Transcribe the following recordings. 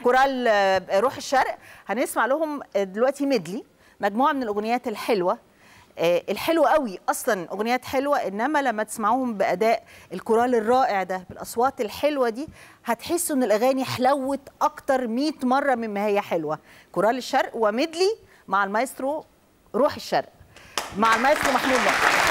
كورال آه، روح الشرق هنسمع لهم دلوقتي ميدلي مجموعه من الاغنيات الحلوه آه، الحلوه قوي اصلا اغنيات حلوه انما لما تسمعوهم باداء الكورال الرائع ده بالاصوات الحلوه دي هتحسوا ان الاغاني حلوت اكتر 100 مره مما هي حلوه كورال الشرق وميدلي مع المايسترو روح الشرق مع المايسترو محمود لطفي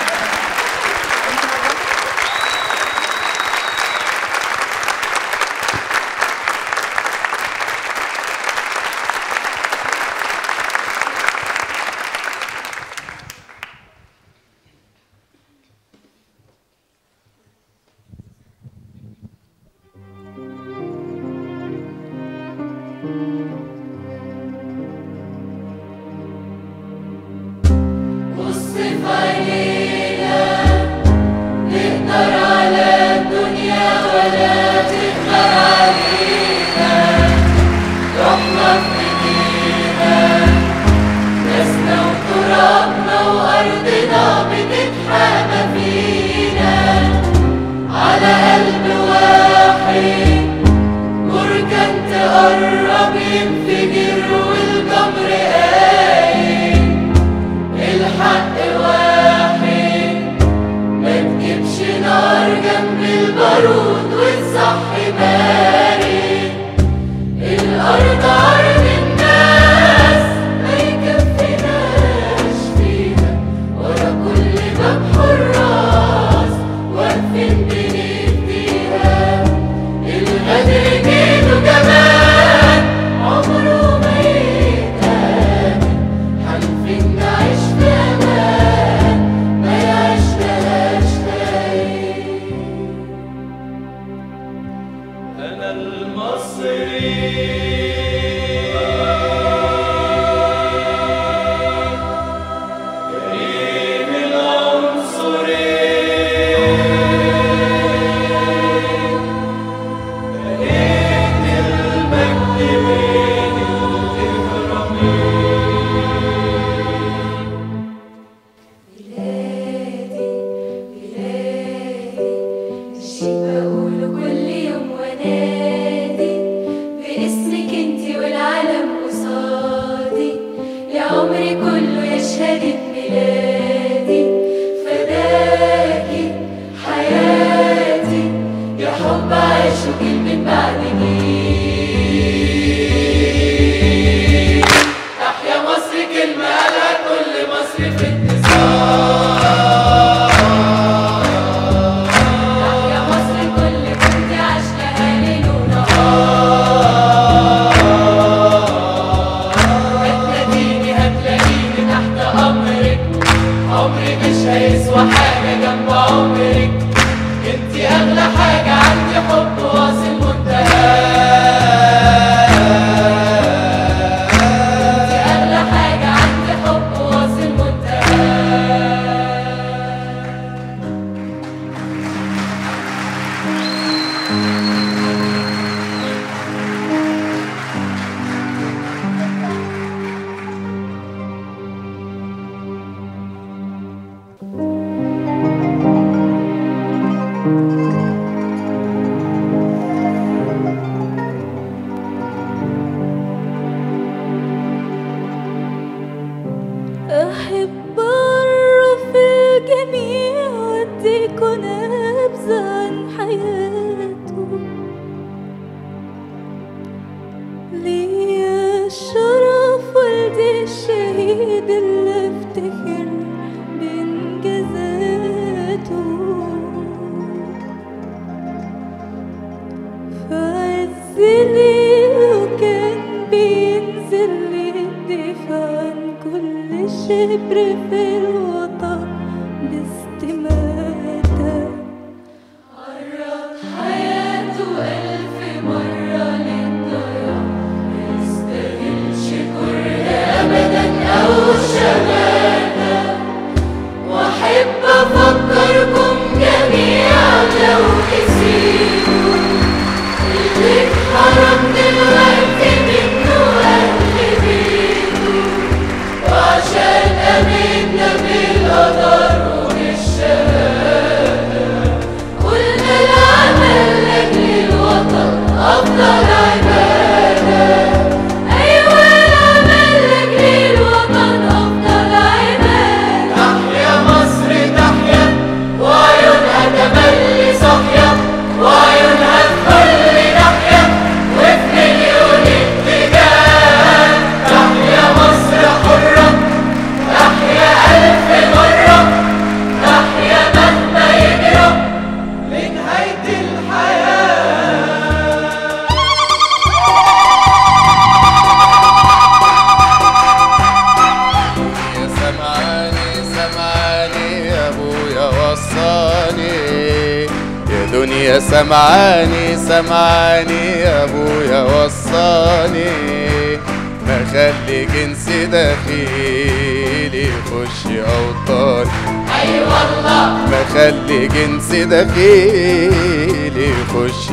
بص في عينينا نقدر على الدنيا ولا تقدر علينا روحنا في ايدينا ناسنا وترابنا وارضنا بتتحامى فينا على قلب واحد بركان تقرب ينفجر والجمر قايم الحق واحد ما تجيبش نار جنب البارود والصح بارد الأرض أرض الناس ما يكفيناش فيها ورا كل باب حراس واقفين بنفديها الغدر جيله كمان عمره ما يتامن حالفين نعيش في أمان ما يعيشناش تاني أنا المصري كريم العنصري بنيت المجد بين الإهرامين بلادي بلادي الشي بقوله كل يوم ونادي باسمك انتي والعالم قصادي يا عمري كله يشهد بميلادي فداكي حياتي يا حب عايشه جيل من بعد جيل تحيا مصر كلمة قالها كل مصر في تحيا مصر كل بنت عاش لها ليل ونهار هتلاقيني هتلاقيني تحت أمرك عمري مش هيسوى حاجة جنب عمرك انتي أغلى حاجة عندي حب واصل منتهى انتي أغلى حاجة عندي حب واصل منتهى أحب أعرف الجميع وأديكوا نبذة عن حياته ليا الشرف والدي الشهيد اللي أفتخر بإنجازاته فعز ليه وكان بينزل يدافع عن كل شبر في الوطن باستماتة قرب حياته ألف مرة للضياع ميستاهلش كره أبدا أو شماتة وأحب أفكركم جميعا لو نسيتوا اللي اتحرم دلوقتي منه أهل بيته وعشان أمنا بالله دنيا سمعاني سمعاني يا ابويا وصاني ما خلي جنس دخيلي يخش اوطاني اي والله ما خلي جنس دخيلي يخش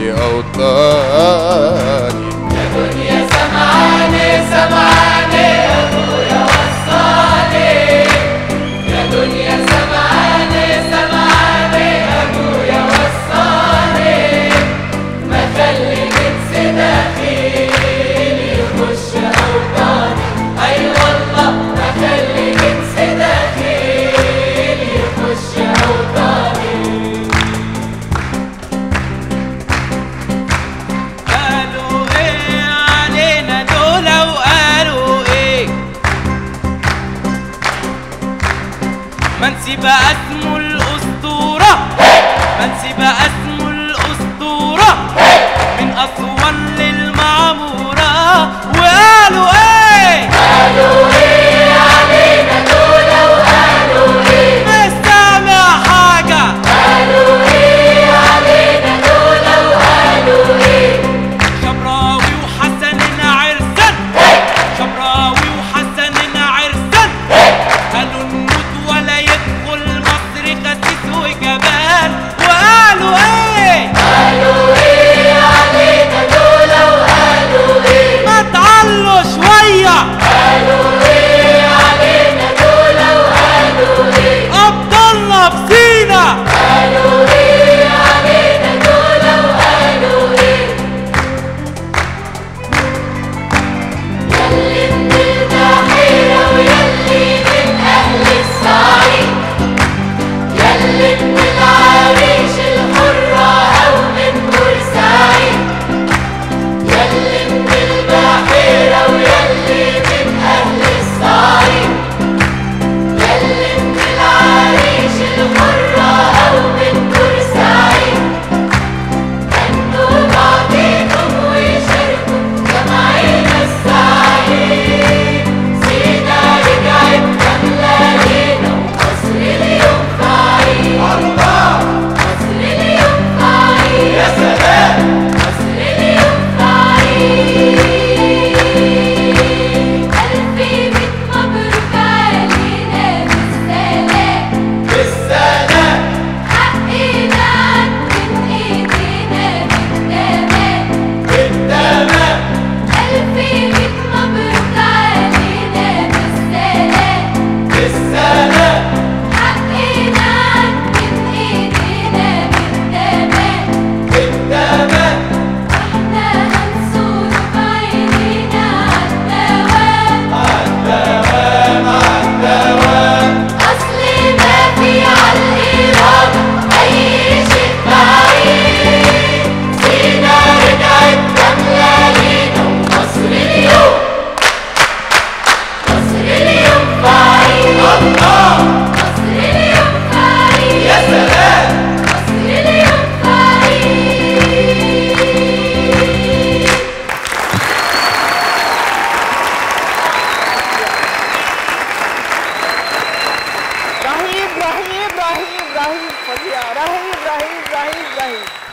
اوطاني يا دنيا سمعاني سمعاني يا ابويا وصاني يا دنيا سمعاني سمعاني يا ابويا وصاني ما خلي جنس دخيلي يخش اوطاني اي والله ما خلي جنس دخيلي يخش اوطاني قالوا ايه علينا دول وقالوا ايه منسي بقى اسمه الاسطوره منسي بقى اسمه الاسطوره من اسوان للمعموره وقالوا ايه مش سامع حاجه شبراوي وحسن عرسان شبراوي وحسن عرسان قالوا نموت ولا يدخل مصر خسيس وجبان وقالوا ايه ما تعلوا شويه عبد الله في سينا يلي من العريش الحرة أو من بورسعيد يلي من البحيرة ويلي من أهل الصعيد يلي من العريش الحرة أو من بورسعيد غنوا بعضيكم وشاركوا جمعينا السعيد سينا رجعت كاملة لينا ومصر اليوم سعيد مصر اليوم سعيد يا سلام مصر اليوم سعيد ألف بيت مبروك علينا بالسلام بالسلام حقنا عد من ايدينا بالتمام بالتمام ألف بيت مبروك علينا بالسلام بالسلام حقنا عد من ايدينا بالتمام بالتمام احنا هنصون بعينينا عالدوام عالدوام عالدوام أصل ما في عالإرادة أي شيء بعيد سينا رجعت كاملة لينا ومصر اليوم مصر اليوم بعيد الله مصر اليوم بعيد يا سلام مصر اليوم بعيد رهيب رهيب رهيب رهيب فظيع رهيب رهيب رهيب رهيب